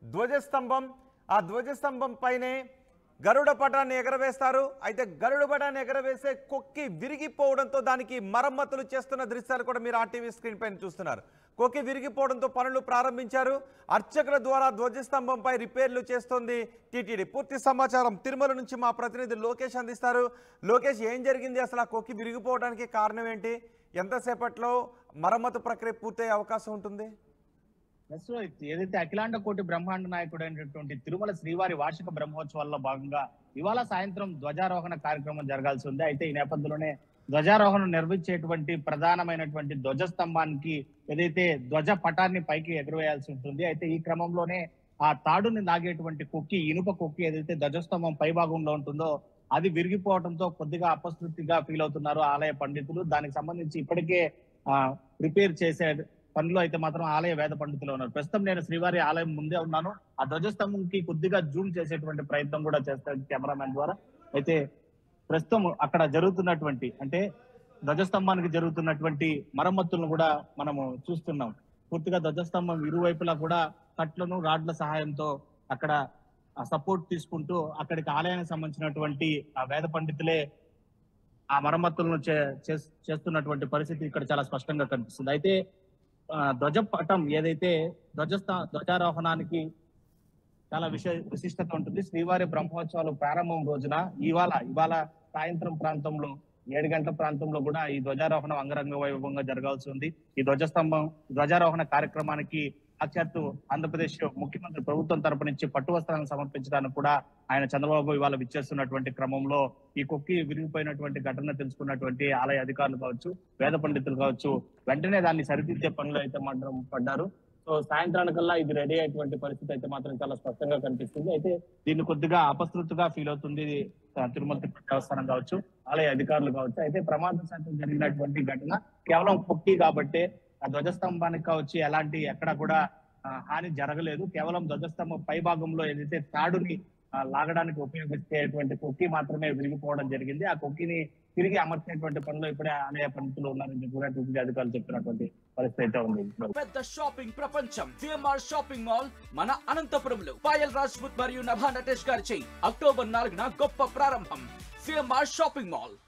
ధ్వజస్తంభం ఆ ధ్వజస్తంభం పైనే గరుడ పటాన్ని ఎగరవేస్తారు అయితే గరుడ పటాన్ని ఎగరవేసే కొక్కి విరిగిపోవడంతో దానికి మరమ్మతులు చేస్తున్న దృశ్యాలు కూడా మీరు ఆర్టీవీ స్క్రీన్ పైన చూస్తున్నారు కొక్కి విరిగిపోవడంతో పనులు ప్రారంభించారు అర్చకుల ద్వారా ధ్వజస్తంభంపై రిపేర్లు చేస్తోంది టీటీడీ పూర్తి సమాచారం తిరుమల నుంచి మా ప్రతినిధి లోకేష్ అందిస్తారు లోకేష్ ఏం జరిగింది అసలు ఆ కొక్కి విరిగిపోవడానికి కారణం ఏంటి ఎంతసేపట్లో మరమ్మతు ప్రక్రియ పూర్తయ్యే అవకాశం ఉంటుంది ఎస్ రోహిత్ ఏదైతే అఖిలాండ కోటి బ్రహ్మాండ నాయకుడు అయినటువంటి తిరుమల శ్రీవారి వార్షిక బ్రహ్మోత్సవాల్లో భాగంగా ఇవాళ సాయంత్రం ధ్వజారోహణ కార్యక్రమం జరగాల్సి ఉంది అయితే ఈ నేపథ్యంలోనే ధ్వజారోహణ నిర్వహించేటువంటి ప్రధానమైనటువంటి ధ్వజస్తంభానికి ఏదైతే ధ్వజ పటాన్ని పైకి ఎగురవేయాల్సి ఉంటుంది అయితే ఈ క్రమంలోనే ఆ తాడుని లాగేటువంటి కుక్కి ఇనుప కుక్కి ఏదైతే ధ్వజస్తంభం పై భాగంలో ఉంటుందో అది విరిగిపోవడంతో కొద్దిగా అపశృతిగా ఫీల్ అవుతున్నారు ఆలయ పండితులు దానికి సంబంధించి ఇప్పటికే ఆ రిపేర్ చేసే పనిలో అయితే మాత్రం ఆలయ వేద పండితులు ఉన్నారు ప్రస్తుతం నేను శ్రీవారి ఆలయం ముందే ఉన్నాను ఆ ధ్వజస్తంభంకి కొద్దిగా జూమ్ చేసేటువంటి ప్రయత్నం కూడా చేస్తాను కెమెరామెన్ ద్వారా అయితే ప్రస్తుతం అక్కడ జరుగుతున్నటువంటి అంటే ధ్వజస్తంభానికి జరుగుతున్నటువంటి మరమ్మతులను కూడా మనము చూస్తున్నాం పూర్తిగా ధ్వజస్తంభం ఇరువైపులా కూడా కట్లను రాడ్ల సహాయంతో అక్కడ సపోర్ట్ తీసుకుంటూ అక్కడికి ఆలయానికి సంబంధించినటువంటి ఆ వేద పండితులే ఆ మరమ్మతులను చే- చేస్- చేస్తున్నటువంటి పరిస్థితి ఇక్కడ చాలా స్పష్టంగా కనిపిస్తుంది అయితే ఆ, ధ్వజ పటం ఏదైతే ధ్వజస్థ ధ్వజారోహణానికి చాలా విశే విశిష్టత ఉంటుంది శ్రీవారి బ్రహ్మోత్సవాలు ప్రారంభం రోజున ఇవాళ ఇవాళ సాయంత్రం ప్రాంతంలో ఏడు గంటల ప్రాంతంలో కూడా ఈ ధ్వజారోహణం అంగరంగ వైభవంగా జరగాల్సి ఉంది ఈ ధ్వజస్తంభం ధ్వజారోహణ కార్యక్రమానికి సాక్షాత్తు ఆంధ్రప్రదేశ్ ముఖ్యమంత్రి ప్రభుత్వం తరపు నుంచి పట్టు వస్త్రాలను సమర్పించడానికి కూడా ఆయన చంద్రబాబు ఇవాళ విచ్చేస్తున్నటువంటి క్రమంలో ఈ కుక్కి విరిగిపోయినటువంటి ఘటన తెలుసుకున్నటువంటి ఆలయ అధికారులు కావచ్చు వేద పండితులు కావచ్చు వెంటనే దాన్ని సరిదిద్దే పనులు అయితే మాత్రం పడ్డారు సో సాయంత్రానికల్లా ఇది రెడీ అయ్యేటువంటి పరిస్థితి అయితే మాత్రం చాలా స్పష్టంగా కనిపిస్తుంది అయితే దీన్ని కొద్దిగా అపశృతిగా ఫీల్ అవుతుంది ఇది, ఆ, తిరుమల తిరుపతి దేవస్థానం కావచ్చు ఆలయ అధికారులు కావచ్చు అయితే ప్రమాదశాతం జరిగినటువంటి ఘటన కేవలం కుక్కి కాబట్టి ఆ ధ్వజస్తంభానికి కావచ్చు ఎలాంటి ఎక్కడ కూడా ఆ, హాని జరగలేదు కేవలం ధ్వజస్తంభం పై భాగంలో ఏదైతే తాడుని ఆ, లాగడానికి ఉపయోగించేటువంటి కుక్కి మాత్రమే విరిగిపోవడం జరిగింది ఆ కుక్కిని తిరిగి అమర్చినటువంటి పనిలో ఇప్పుడే ఆలయ పండితులు ఉన్నారని చెప్పి కూడా టీటీడీ అధికారులు చెప్తున్నటువంటి పరిస్థితి అయితే ఉంది పెద్ద షాపింగ్ ప్రపంచం విఎంఆర్ షాపింగ్ మాల్ మన అనంతపురంలో పాయల్ రాజ్పుత్ మరియు నభా నటేష్ గారిచే అక్టోబర్ నాలుగున గొప్ప ప్రారంభం సిఎంఆర్ షాపింగ్ మాల్